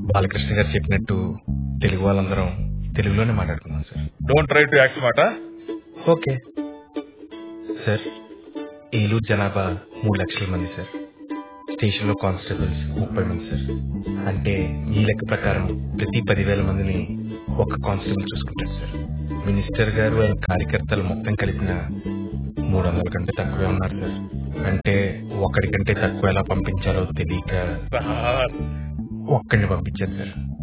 బాలకృష్ణ గారు చెప్పినట్టు తెలుగు వాళ్ళందరం తెలుగులోనే మాట్లాడుకున్నాం sir don't try to act మాట ఓకే సార్ ఏలూరు జనాభా మూడు లక్షల మంది సార్ స్టేషన్లో కానిస్టేబుల్స్ ముప్పై మంది సార్ అంటే మీ లెక్క ప్రకారం ప్రతి పదివేల మందిని ఒక కానిస్టేబుల్ చూసుకుంటారు సార్ మినిస్టర్ గారు ఆయన కార్యకర్తలు మొత్తం కలిపిన మూడు వందల కంటే తక్కువే ఉన్నారు సార్ అంటే ఒకడి కంటే తక్కువ ఎలా పంపించాలో తెలియక సార్ ఒక్కడిని పంపించారు సార్